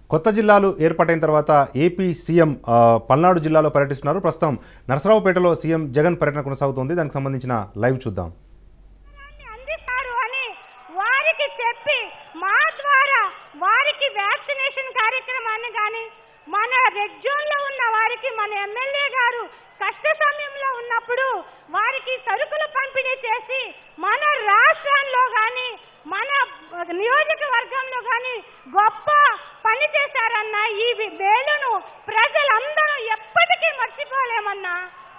కొత్త జిల్లాలు ఏర్పాటైన తర్వాత ఏపీ సీఎం ఆ, పల్నాడు జిల్లాలో పర్యటిస్తున్నారు ప్రస్తుతం నరసరావుపేటలో సీఎం జగన్ పర్యటన కొనసాగుతోంది దానికి సంబంధించిన లైవ్ చూద్దాం అందిస్తారు అని వారికి చెప్పి మా ద్వారా వారికి వ్యాక్సినేషన్ కార్యక్రమాన్ని కానీ మన రెడ్ జోన్ లో ఉన్న వారికి మన ఎమ్మెల్యే గారు కష్ట సమయంలో ఉన్నప్పుడు వారికి సరుకులు పంపిణీ చేసి మన రాష్ట్రంలో కానీ మన నియోజకవర్గంలో కానీ గొప్ప పని చేశారన్న ఈ వేలును ప్రజలందరూ ఎప్పటికీ మర్చిపోలేమన్నా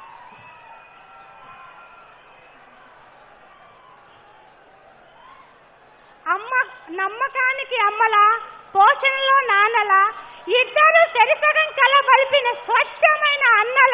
అమ్మ నమ్మకానికి అమ్మల పోషణలో నాన్నల ఇద్దరు సరిసగం కలబలిపిన స్వచ్ఛమైన అన్నల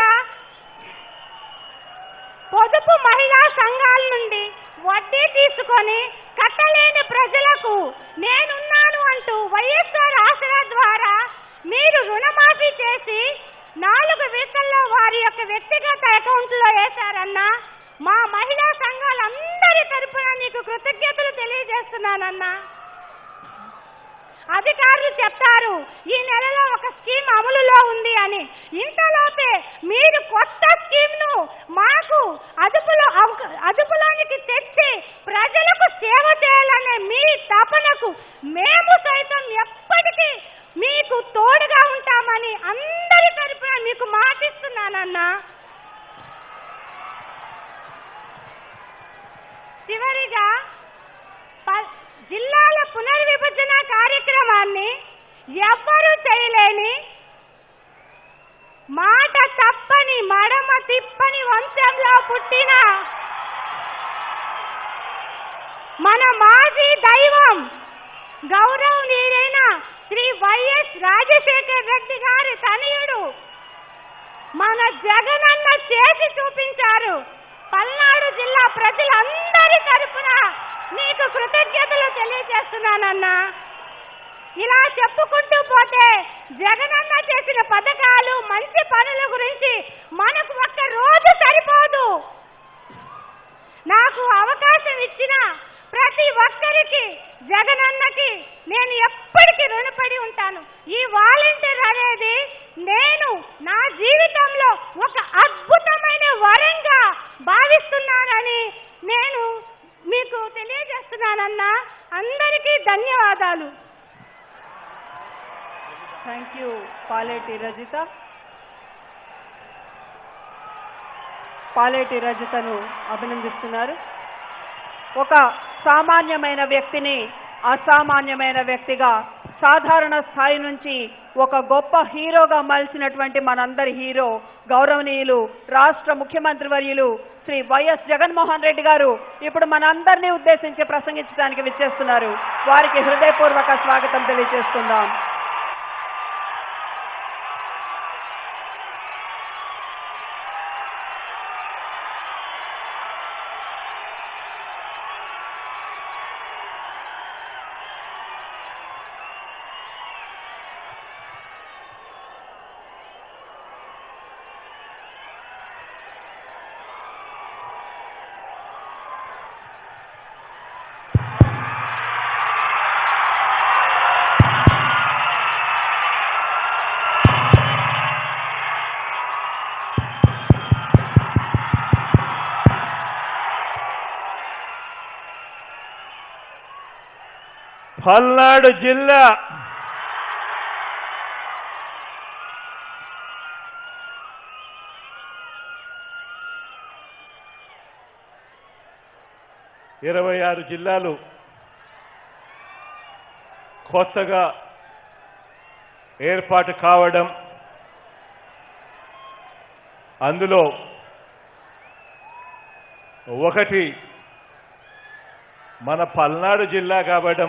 పొదుపు మహిళా సంఘాల నుండి వడ్డీ తీసుకొని కట్టలేని ప్రజలకు నేనున్నాను అంటూ వైఎస్ఆర్ ఆసరా ద్వారా మీరు రుణమాఫీ చేసి నాలుగు విడతల్లో వారి యొక్క వ్యక్తిగత అకౌంట్లో వేశారన్నా మా మహిళా సంఘాలందరి తరపున నీకు కృతజ్ఞతలు తెలియజేస్తున్నానన్నా అధికారులు చెప్తారు ఈ నెలలో ఒక స్కీమ్ అమలులో ఉంది అని ఇంతలోపే మీరు కొత్త స్కీమ్ ను మాకు అదుపులో అవక- అదుపులోనికి తెచ్చి ప్రజలకు సేవ చేయాలనే మీ తపనకు మేము సైతం ఎప్పటికీ మీకు తోడుగా ఉంటామని అందరి తరపున మీకు మాటిస్తున్నానన్నా చివరిగా ప- జిల్లాల పునర్విభజన కార్యక్రమాన్ని ఎవ్వరూ చేయలేని మాట తప్పని మడమ తిప్పని వంశంలో పుట్టిన మన మాజీ దైవం గౌరవనీయులైన శ్రీ వైఎస్ రాజశేఖర్ రెడ్డి గారి తనయుడు మన జగనన్న చేసి చూపించారు పల్నాడు జిల్లా ప్రజలందరి తరపున నీకు కృతజ్ఞతలు తెలియజేస్తున్నానన్నా ఇలా చెప్పుకుంటూ పోతే జగనన్న చేసిన పథకాలు మంచి పనుల గురించి మనకు ఒక్క రోజు సరిపోదు నాకు అవకాశం ఇచ్చిన ప్రతి ఒక్కరికి జగనన్నకి నేను ఎప్పటికీ రుణపడి ఉంటాను ఈ వాలంటీర్ అనేది నేను నా జీవితంలో ఒక అద్భుతమైన వరంగా భావిస్తున్నానని నేను మీకు తెలియజేస్తున్నానన్నా అందరికీ ధన్యవాదాలు థ్యాంక్ యూ పాలేటి రజిత పాలేటి రజితను అభినందిస్తున్నారు ఒక సామాన్యమైన వ్యక్తిని అసామాన్యమైన వ్యక్తిగా సాధారణ స్థాయి నుంచి ఒక గొప్ప హీరోగా మలిచినటువంటి మనందరి హీరో గౌరవనీయులు రాష్ట్ర ముఖ్యమంత్రి వర్యులు శ్రీ వైఎస్ జగన్మోహన్ రెడ్డి గారు ఇప్పుడు మనందరినీ ఉద్దేశించి ప్రసంగించడానికి విచ్చేస్తున్నారు వారికి హృదయపూర్వక స్వాగతం తెలియజేసుకుందాం పల్నాడు జిల్లా ఇరవై ఆరు జిల్లాలు కొత్తగా ఏర్పాటు కావడం అందులో ఒకటి మన పల్నాడు జిల్లా కావడం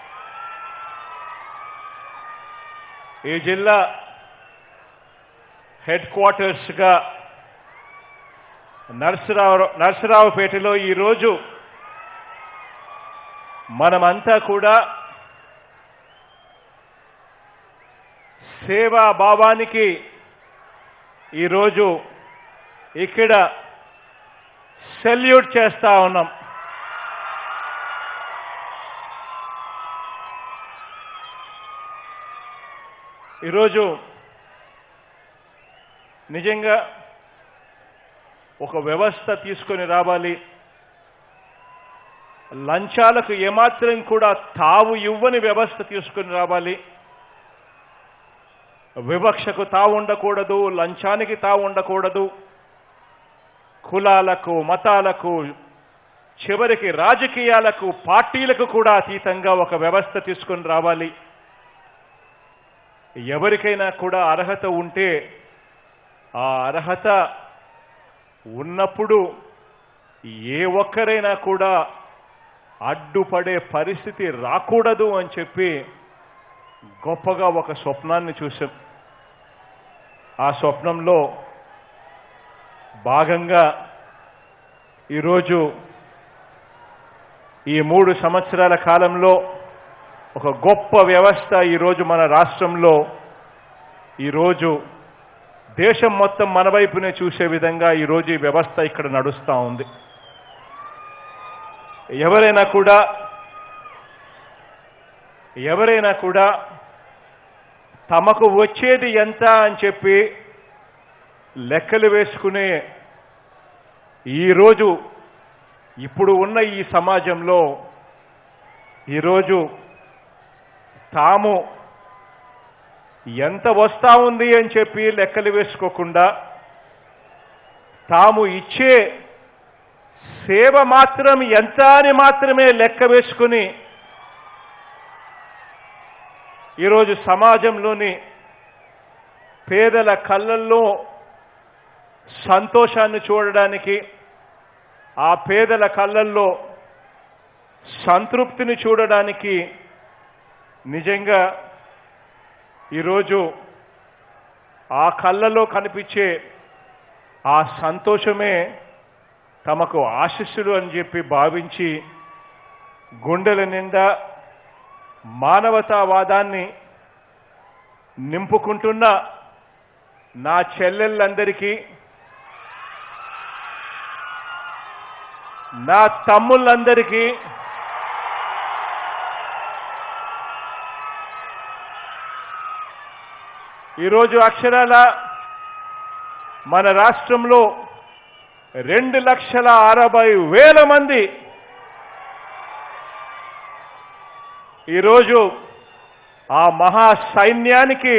ఈ జిల్లా హెడ్ క్వార్టర్స్గా నర్సరావు నర్సరావుపేటలో ఈరోజు మనమంతా కూడా సేవా భావానికి ఈరోజు ఇక్కడ సెల్యూట్ చేస్తా ఉన్నాం ఈరోజు నిజంగా ఒక వ్యవస్థ తీసుకొని రావాలి లంచాలకు ఏమాత్రం కూడా తావు ఇవ్వని వ్యవస్థ తీసుకొని రావాలి వివక్షకు తావు ఉండకూడదు లంచానికి తావు ఉండకూడదు కులాలకు మతాలకు చివరికి రాజకీయాలకు పార్టీలకు కూడా అతీతంగా ఒక వ్యవస్థ తీసుకొని రావాలి ఎవరికైనా కూడా అర్హత ఉంటే ఆ అర్హత ఉన్నప్పుడు ఏ ఒక్కరైనా కూడా అడ్డుపడే పరిస్థితి రాకూడదు అని చెప్పి గొప్పగా ఒక స్వప్నాన్ని చూశాం ఆ స్వప్నంలో భాగంగా ఈరోజు ఈ మూడు సంవత్సరాల కాలంలో ఒక గొప్ప వ్యవస్థ ఈరోజు మన రాష్ట్రంలో ఈరోజు దేశం మొత్తం మన వైపునే చూసే విధంగా ఈరోజు ఈ వ్యవస్థ ఇక్కడ నడుస్తూ ఉంది ఎవరైనా కూడా ఎవరైనా కూడా తమకు వచ్చేది ఎంత అని చెప్పి లెక్కలు వేసుకునే ఈరోజు ఇప్పుడు ఉన్న ఈ సమాజంలో ఈరోజు తాము ఎంత వస్తా ఉంది అని చెప్పి లెక్కలు వేసుకోకుండా తాము ఇచ్చే సేవ మాత్రం ఎంత అని మాత్రమే లెక్క వేసుకుని ఈరోజు సమాజంలోని పేదల కళ్ళల్లో సంతోషాన్ని చూడడానికి ఆ పేదల కళ్ళల్లో సంతృప్తిని చూడడానికి నిజంగా ఈరోజు ఆ కళ్ళలో కనిపించే ఆ సంతోషమే తమకు ఆశిస్సులు అని చెప్పి భావించి గుండెల నిండా మానవతావాదాన్ని నింపుకుంటున్న నా చెల్లెళ్ళందరికీ నా తమ్ముళ్ళందరికీ ఈరోజు అక్షరాల మన రాష్ట్రంలో రెండు లక్షల అరవై వేల మంది ఈరోజు ఆ మహా సైన్యానికి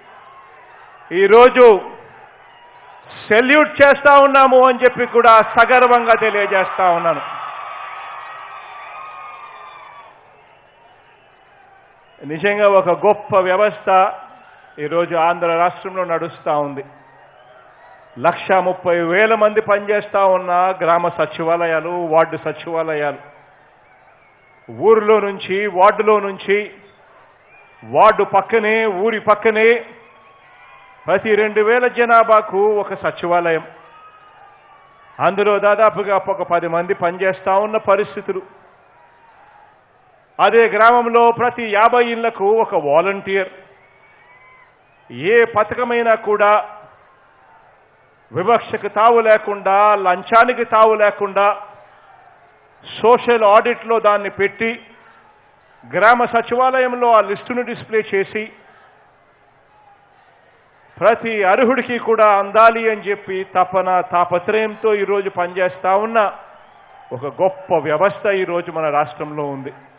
ఈరోజు సెల్యూట్ చేస్తా ఉన్నాము అని చెప్పి కూడా సగర్వంగా తెలియజేస్తా ఉన్నాను నిజంగా ఒక గొప్ప వ్యవస్థ ఈరోజు ఆంధ్ర రాష్ట్రంలో నడుస్తూ ఉంది లక్ష ముప్పై వేల మంది పనిచేస్తా ఉన్న గ్రామ సచివాలయాలు వార్డు సచివాలయాలు ఊరిలో నుంచి వార్డులో నుంచి వార్డు పక్కనే ఊరి పక్కనే ప్రతి రెండు వేల జనాభాకు ఒక సచివాలయం అందులో దాదాపుగా ఒక పది మంది పనిచేస్తా ఉన్న పరిస్థితులు అదే గ్రామంలో ప్రతి యాభై ఇళ్లకు ఒక వాలంటీర్ ఏ పథకమైనా కూడా వివక్షకు తావు లేకుండా లంచానికి తావు లేకుండా సోషల్ ఆడిట్లో దాన్ని పెట్టి గ్రామ సచివాలయంలో ఆ లిస్టును డిస్ప్లే చేసి ప్రతి అర్హుడికి కూడా అందాలి అని చెప్పి తపన తాపత్రయంతో ఈరోజు పనిచేస్తా ఉన్న ఒక గొప్ప వ్యవస్థ ఈరోజు మన రాష్ట్రంలో ఉంది